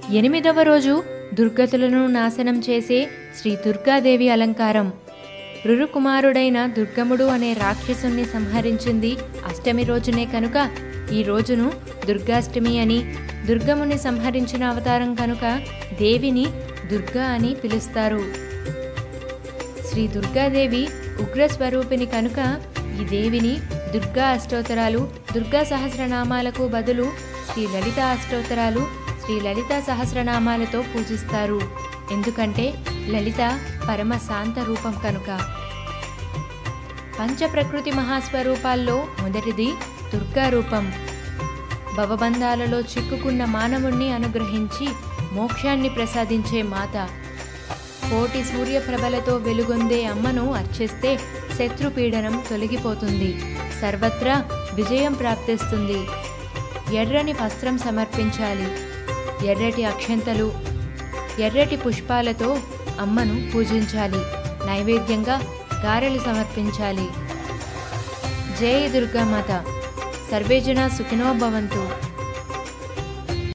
ఎనిమిదవ రోజు దుర్గతులను నాశనం చేసే శ్రీ దుర్గాదేవి అలంకారం రురుకుమారుడైన దుర్గముడు అనే రాక్షసుని సంహరించింది అష్టమి రోజునే కనుక ఈ రోజును దుర్గాష్టమి అని దుర్గముని సంహరించిన అవతారం కనుక దేవిని దుర్గా అని పిలుస్తారు శ్రీ దుర్గాదేవి ఉగ్రస్వరూపిణి కనుక ఈ దేవిని దుర్గా అష్టోత్తరాలు దుర్గా సహస్రనామాలకు బదులు శ్రీ లలిత అష్టోత్తరాలు శ్రీ లలిత సహస్రనామాలతో పూజిస్తారు ఎందుకంటే లలిత పరమ శాంత రూపం కనుక పంచప్రకృతి మహాస్వరూపాల్లో మొదటిది దుర్గా రూపం భవబంధాలలో చిక్కుకున్న మానవుణ్ణి అనుగ్రహించి మోక్షాన్ని ప్రసాదించే మాత కోటి సూర్యప్రభలతో వెలుగొందే అమ్మను అర్చిస్తే శత్రుపీడనం తొలగిపోతుంది సర్వత్రా విజయం ప్రాప్తిస్తుంది ఎర్రని వస్త్రం సమర్పించాలి ఎర్రటి అక్షంతలు ఎర్రటి పుష్పాలతో అమ్మను పూజించాలి నైవేద్యంగా గారెలు సమర్పించాలి జై దుర్గామాత సర్వేజన సుఖినో భవంతు